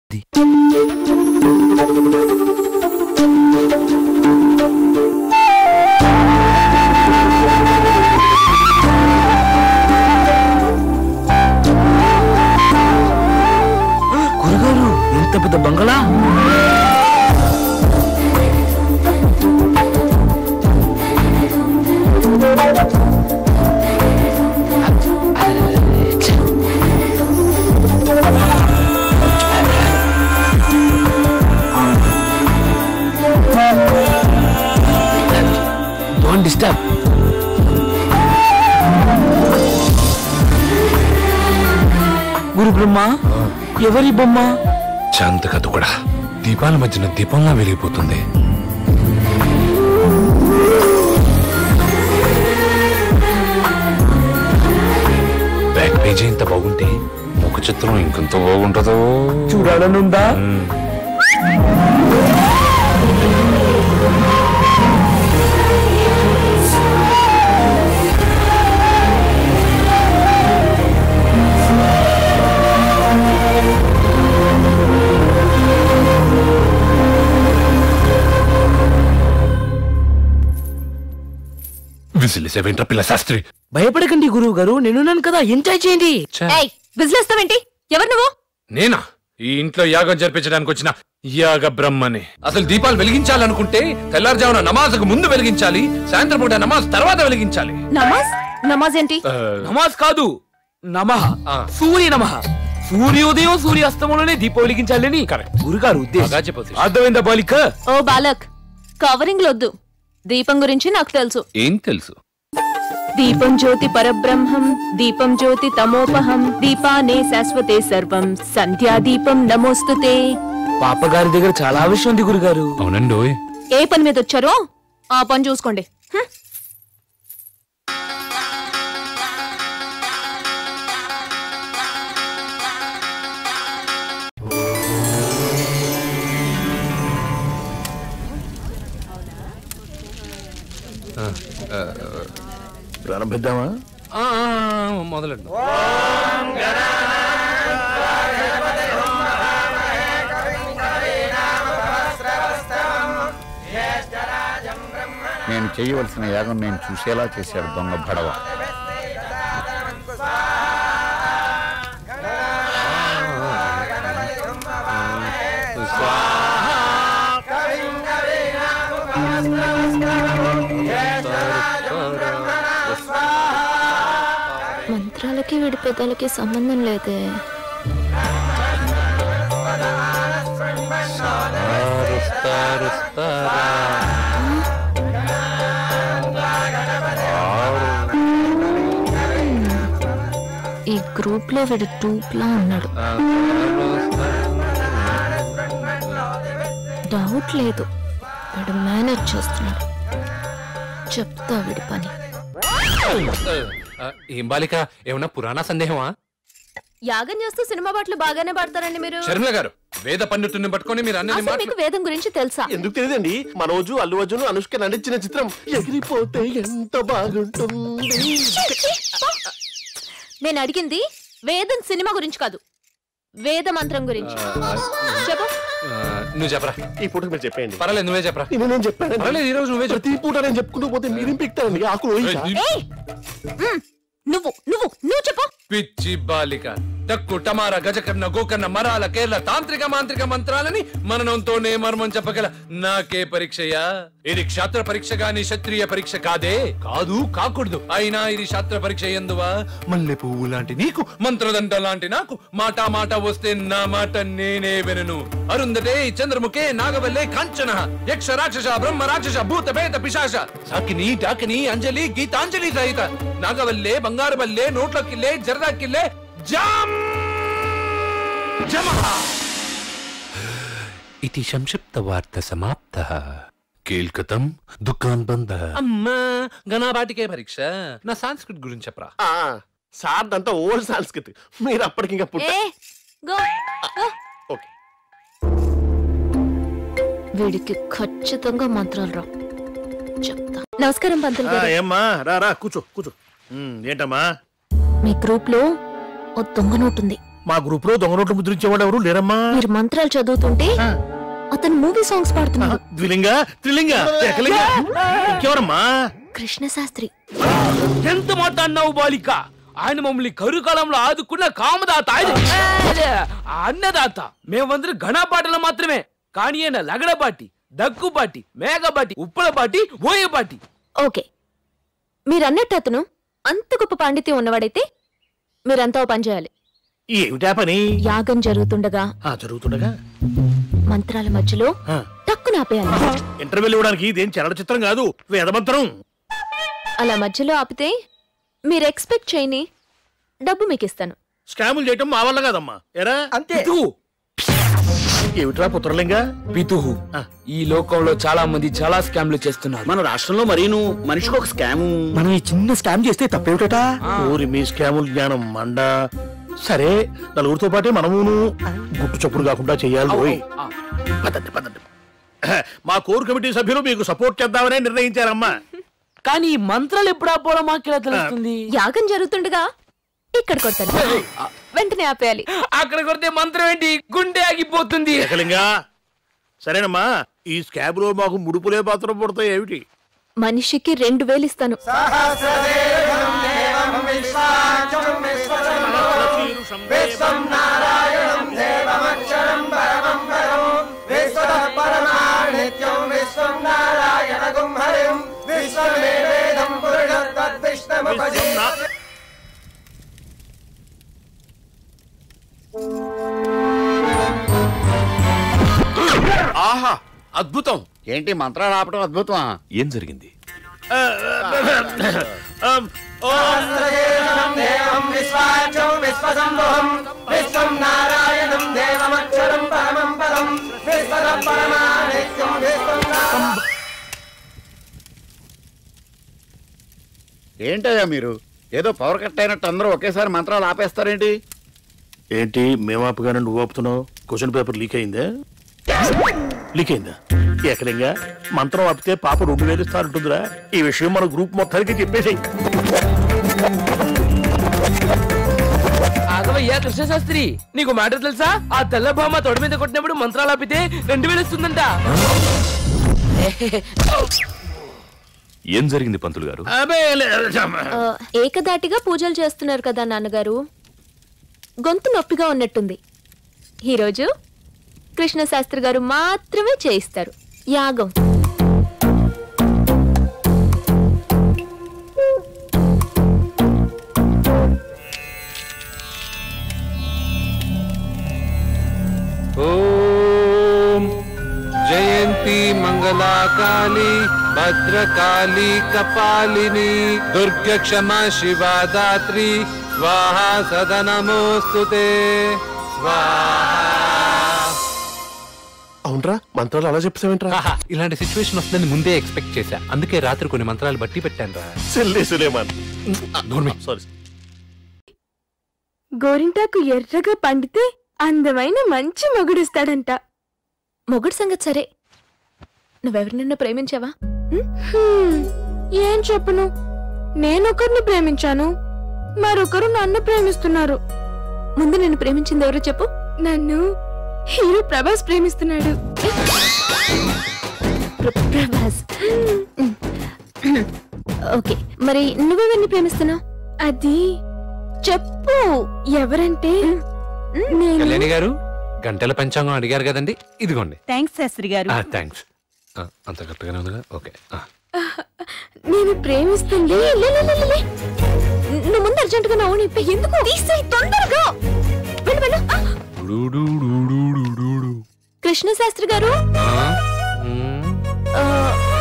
గురుగారు ఇంత పెద్ద బంగళా డోంట్ డిస్టర్బ్ గురు బ్రహ్మ ఎవరి బొమ్మ శాంతకథ కూడా దీపాల మధ్యన దీపంలా వెలిగిపోతుంది బ్యాక్ పేజీ ఇంత బాగుంటే ముఖ చిత్రం ఇంకెంత బాగుంటుందో చూడాలనుందా విసిలిసేవేంట్రా పిల్ల శాస్త్రి భయపడకండి గురువు గారు నేనున్నాను కదా ఎంజాయ్ చేయండి ఏయ్ విజిలేస్తావేంటి ఎవరు నువ్వు నేనా ఈ ఇంట్లో యాగం జరిపించడానికి వచ్చిన యాగ బ్రహ్మని అసలు దీపాలు వెలిగించాలనుకుంటే తెల్లారుజామున నమాజ్కు ముందు వెలిగించాలి సాయంత్రం పూట నమాజ్ తర్వాత వెలిగించాలి నమాజ్ నమాజ్ ఏంటి ఆ, నమాజ్ కాదు నమః ఆ. సూర్య నమః సూర్యోదయం సూర్యాస్తమంలోనే దీపం వెలిగించాలని Correct. గురుగారు బాగా ఉద్దేశం చెప్పొచ్చు. అర్థమైందా బాలిక ఓ బాలక్ కవరింగ్ లొద్దు దీపం గురించి నాకు తెలుసు ఏం తెలుసు దీపం జ్యోతి పరబ్రహ్మం దీపం జ్యోతి తమోపహం దీపానే శాశ్వతే సర్వం సంధ్యా దీపం నమోస్తుతే పాపగారి దగ్గర చాలా విషయం ఉంది గురుగారు అవునండి ఓయ్. ఏ పని మీద వచ్చారో ఆ పని చూసుకోండి హ్మ్. ప్రారంభిద్దామా ఆ, ఆ, మొదలండి నేను చేయవలసిన యాగం నేను చూసేలా చేశాడు దొంగ భడవ మంత్రాలకి వీడి పెదాలకి సంబంధం లేదే ఈ గ్రూప్ లో వీడు టూప్ లా ఉన్నాడు డౌట్ లేదు వీడు మేనేజ్ చేస్తున్నాడు చెప్తా వీడి పని ఆ, ఏం బాలిక ఏమన్నా పురాణ సందేహమా యాగం చేస్తూ సినిమా పాటలు బాగానే పాడతారండి మీరు శర్మిల గారు వేద పండితుడిని పట్టుకొని మీరు అన్ని అసలు మీకు వేదం గురించి తెలుసా ఎందుకు తెలియదండి మనోజు అల్లు అర్జున్ అనుష్క నటించిన చిత్రం ఎగిరిపోతే ఎంత బాగుంటుంది నేను అడిగింది వేదం సినిమా గురించి కాదు వేద మంత్రం గురించి చెప్పు నువ్వు చెప్పరా ఈ పూట మీరు చెప్పండి పర్వాలేదు నువ్వే చెప్పరా ఇది నేను చెప్పాను పర్వాలేదు ఈ రోజు నువ్వే చెప్పు ప్రతి పూట నేను చెప్పుకుంటూ పోతే మీరేం పిక్తారండి ఆకులు వహించా? ఏయ్ మ్, నువ్వు నువ్వు నువ్వు చెప్పు పిచ్చి బాలిక టక్కు టమార గజకర్ణ గోకర్ణ మరాల కేరళ తాంత్రిక మాంత్రిక మంత్రాలని మననంతోనే మర్మం చెప్పగల నాకే పరీక్షయా ఇది క్షాత్ర పరీక్ష గాని క్షత్రియ పరీక్ష కాదే కాదు కాకూడదు అయినా ఇది శాస్త్ర పరీక్ష ఎందువా మల్లె పువ్వు లాంటి నీకు మంత్రదండ లాంటి నాకు మాట మాట వస్తే నా మాట నేనే వినను అరుందటే చంద్రముఖే నాగవల్లే కాంచన యక్ష రాక్షస బ్రహ్మ రాక్షస భూత పేత పిశాచ సాకిని టాకిని అంజలి గీతాంజలి సహిత నాగవల్లే బంగారు బల్లే నోట్లకిల్లే జరదాకిల్లే జామ్ జమః ఇది సంక్షిప్త వార్త సమాప్త కేల్కతం దుకాన్ బంద అమ్మా గణాబాటికే పరీక్ష నా సంస్కృత్ గురించి చెప్పరా ఆ, సార్ అంతా ఓల్డ్ సంస్కృతి మీరు అప్పటికి ఇంకా పుట్ట ఏ గో గో ఓకే వీడికి ఖచ్చితంగా మంత్రాలు రా చెప్తా నమస్కారం పంతులు ఆ, గారు ఏమ్మా రా రా కూర్చో కూర్చో ఉమ్, ఏంటమ్మా మీ గ్రూప్ లో ఓ దొంగ నోటు ఉంది మా గ్రూప్ లో దొంగ నోట్లు ముద్రించేవాడు ఎవరు లేరమ్మా మీరు మంత్రాలు చదువుతుంటే అతను మూవీ సాంగ్స్ పాడుతున్నాడు ద్విలింగ త్రిలింగ ఏకలింగ ఇంకెవరమ్మా కృష్ణ శాస్త్రి ఎంత మాట అన్నావు బాలిక ఆయన మమ్మల్ని కరుకాలంలో ఆదుకున్న కామదాత ఆయన అదే, అన్నదాత మేమందరం ఘనపాటలు మాత్రమే కానీ ఆయన లగడబాటి దగ్గుబాటి మేఘబాటి ఉప్పలబాటి ఓయబాటి ఓకే మీరన్నట్టు అతను అంత గొప్ప పాండిత్యం ఉన్నవాడైతే మీరంతా ఓ పని చేయాలి ఏమిటా పని యాగం జరుగుతుండగా ఆ జరుగుతుండగా మంత్రాల మధ్యలో ఆ, టక్కున ఆపేయాలి ఇంటర్వెల్ ఇవ్వడానికి ఇదేం చలన చిత్రం కాదు వేదమంత్రం అలా మధ్యలో ఆపితే మీరు ఎక్స్పెక్ట్ చేయని డబ్బు మీకు ఇస్తాను స్కాములు చేయటం మా వల్ల కాదమ్మా ఎరా పితుహు ఏమిట్రా పుత్రలింగ పితుహు ఆ. ఈ లోకంలో చాలా మంది చాలా స్కామ్లు చేస్తున్నారు మన రాష్ట్రంలో మరీను మనిషికి ఒక స్కాము మనం ఈ చిన్న స్కామ్ చేస్తే తప్పేమిటా ఊరి మీ స్కాముల జ్ఞానం మండ సరే నలుగురితో పాటే మనమును గుట్టు చప్పుడు కాకుండా చెయ్యాలి ఓయ్ ఆ. పదండి పదండి మా కోర్ కమిటీ సభ్యులు మీకు సపోర్ట్ చేద్దామనే నిర్ణయించారమ్మా కానీ ఈ మంత్రాలు ఎప్పుడు ఆపోవడం మాకెలా తెలుస్తుంది యాగం జరుగుతుండగా ఇక్కడ కొట్టాను వెంటనే ఆపేయాలి అక్కడ కొడితే మంత్రం ఏంటి గుండె ఆగిపోతుంది ఏకలింగా సరేనమ్మా ఈ స్కాబ్ లో మాకు ముడుపులే పాత్ర పడతాయి ఏమిటి మనిషికి రెండు వేలు ఇస్తాను ఆహా అద్భుతం ఏంటి మంత్రాలు ఆపడం అద్భుతమా ఏం జరిగింది ఆమ్, ఓం ఏంటయ్యా మీరు ఏదో పవర్ కట్ అయినట్టు అందరూ ఒకేసారి మంత్రాలు ఆపేస్తారేంటి ఏంటి మేము ఆపగానే నువ్వు ఆపుతున్నావు క్వశ్చన్ పేపర్ లీక్ అయిందా లీక్ అయిందా ఏకలింగా మంత్రం ఆపితే పాప రెండు వేలు ఇస్తారంటుందిరా ఈ విషయం మన గ్రూప్ మొత్తానికి చెప్పేసి ఆగవయ్యా కృష్ణశాస్త్రి నీకు మ్యాటర్ తెలుసా ఆ తెల్ల భామ తొడ మీద కొట్టినప్పుడు మంత్రాలు ఆపితే రెండు వేలు ఇస్తుందంట ఏం జరిగింది పంతులు గారు అబే లే- ఆ, ఏకదాటిగా పూజలు చేస్తున్నారు కదా నాన్నగారు గొంతు నొప్పిగా ఉన్నట్టుంది ఈరోజు కృష్ణ శాస్త్రి గారు మాత్రమే చేయిస్తారు యాగం ఓం జయంతి మంగళాకాళి భద్రకాళి కపాలిని దుర్గ క్షమా శివా దాత్రి స్వాహా సదనమోస్తుతే స్వాహా అవునరా మంత్రాలు అలా చెప్తావేంట్రా ఆహా, ఇలాంటి సిచ్యువేషన్ వస్తుందని ముందే ఎక్స్పెక్ట్ చేశా అందుకే రాత్రి కొన్ని మంత్రాలు బట్టి పెట్టాను రా సిల్లే సులేమాన్ సారీ గోరింటాకు ఎర్రగా పండితే అందమైన మంచి మొగుడిస్తాడంట మొగుడు సంగతి సరే నువ్వెవరినన్నా ప్రేమించావా హ్మ్, ఏం చెప్పను నేనొకరిని ప్రేమించాను మరొకరు నన్ను ప్రేమిస్తున్నారు ముందు నిన్ను ప్రేమించింది ఎవరో చెప్పు నన్ను హీరో ప్రభాస్ ప్రేమిస్తున్నాడు ప్ర- ప్రభాస్ ఓకే మరి నువ్వెవరిని ప్రేమిస్తున్నావు అది చెప్పు ఎవరంటే నేను కళ్యాణి గారు గంటల పంచాంగం అడిగారు కదండి ఇదిగోండి థ్యాంక్స్ శాస్త్రి గారు థ్యాంక్స్ అంత కరెక్ట్గానే ఉందిగా ఓకే నేను ప్రేమిస్తుంది లే, లే, లే, లే, లే, లే. నువ్వు ముందు అర్జెంటుగా నా ఓణి ఇప్పి ఎందుకు తీసేయ్ తొందరగా వెళ్ళు వెళ్ళు ఆ, కృష్ణ శాస్త్రి గారు ఆ,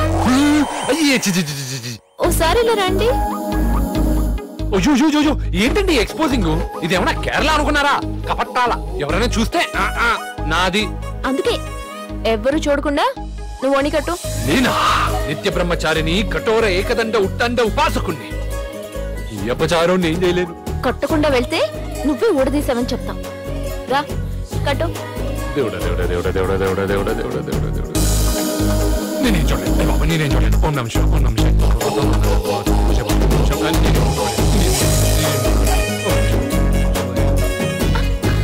ఓసారి ఇలా రండి అయ్యో ఏంటండి ఎక్స్పోజింగ్ ఇది ఏమన్నా కేరళ అనుకున్నారా కపట్టాల ఎవరైనా చూస్తే ఆ, ఆ, నాది అందుకే ఎవ్వరు చూడకుండా నువ్వు ఓణి కట్టు నేనా నిత్య బ్రహ్మచారిని కఠోర ఏకదండ ఉట్టండ ఉపాసకుణ్ణి ఈ అపచారం నేను చేయలేను కట్టకుండా వెళ్తే నువ్వే ఊడదీసావని చెప్తాం రా కట్టు దేవుడా దేవుడా దేవుడా దేవుడా దేవుడా దేవుడా దేవుడా దేవుడా దేవుడా నేనేం చూడలేదు అయ్య బాబా, నేనేం చూడలేదు ఓం నమ శివాయ, ఓం నమ శివాయ. ఓం నమ శివాయ, ఓం నమ శివాయ, ఓం నమ శివాయ. నేనేం చూడలేదు.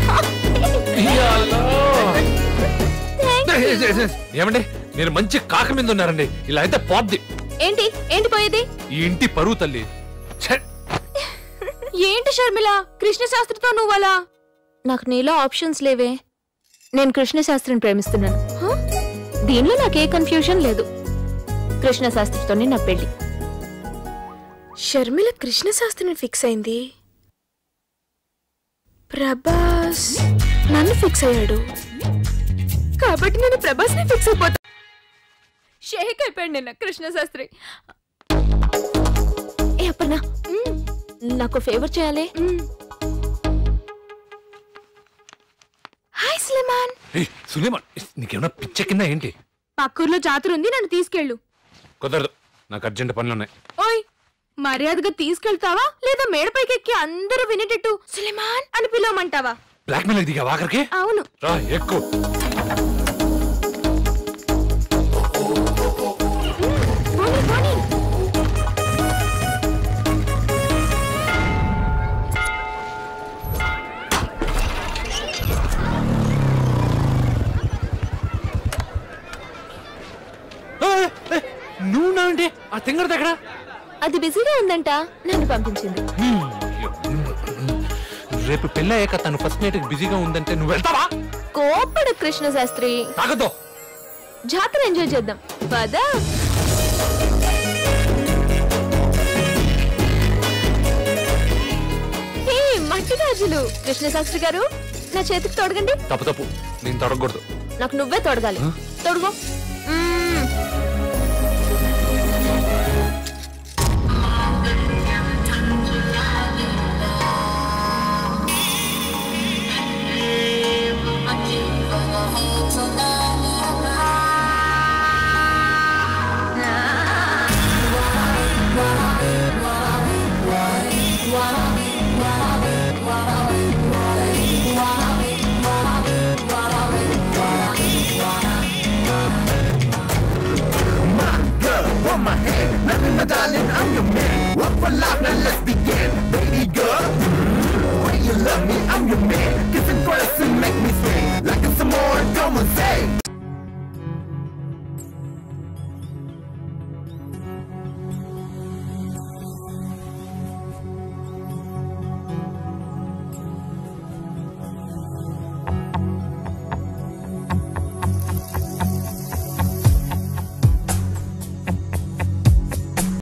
ఏమండి మీరు మంచి కాక మీద ఉన్నారండి ఇలా అయితే పోద్ది ఏంటి ఏంటి పోయేది ఈ ఇంటి పరువు తల్లి ఛే! ఏంటి షర్మిల కృష్ణ శాస్త్రితో నువ్వలా నాకు నీలో ఆప్షన్స్ లేవే నేను కృష్ణ శాస్త్రిని ప్రేమిస్తున్నాను హ? దీనిలో నాకే కన్ఫ్యూజన్ లేదు కృష్ణ శాస్త్రితోనే నా పెళ్లి షర్మిల కృష్ణ శాస్త్రిని ఫిక్స్ అయింది ప్రభాస్ నన్ను ఫిక్స్ అయ్యాడు కాబట్టి నేను ప్రభాస్ ని ఫిక్స్ అయిపోతా షేక్ అయిపోయాడు నిన్న కృష్ణ శాస్త్రి ఏ అప్పన్నా నాకు ఫేవర్ చేయాలి హాయ్ సులేమాన్ ఏయ్, సులేమాన్ నీకేమన్నా పిచ్చ కింద ఏంటి పక్కూర్లో జాతర ఉంది నన్ను తీసుకెళ్ళు కుదరదు నాకు అర్జెంట్ పనులు ఉన్నాయి ఓయ్ మర్యాదగా తీసుకెళ్తావా లేదా మేడపైకి ఎక్కి అందరూ వినేటట్టు సులేమాన్ అని పిలవమంటావా బ్లాక్ మెయిల్ దిగా ఆఖరికి అవును రా ఎక్కువ పోనీ, పోనీ. నువ్వు నాండి ఆ తింగర దగ్గర అది బిజీగా ఉందంట నన్ను పంపించింది రేపు పెళ్ళయ్యాక తను ఫస్ట్ నైట్ బిజీగా ఉందంటే నువ్వు వెళ్తావా కోపడు కృష్ణ శాస్త్రి తాగద్దు జాతర ఎంజాయ్ చేద్దాం పదా ఏ మట్టి గాజులు కృష్ణ శాస్త్రి గారు నా చేతికి తొడగండి తప్పు తప్పు నేను తొడగకూడదు నాకు నువ్వే తొడగాలి తొడుగు మ్మ్. Thank you.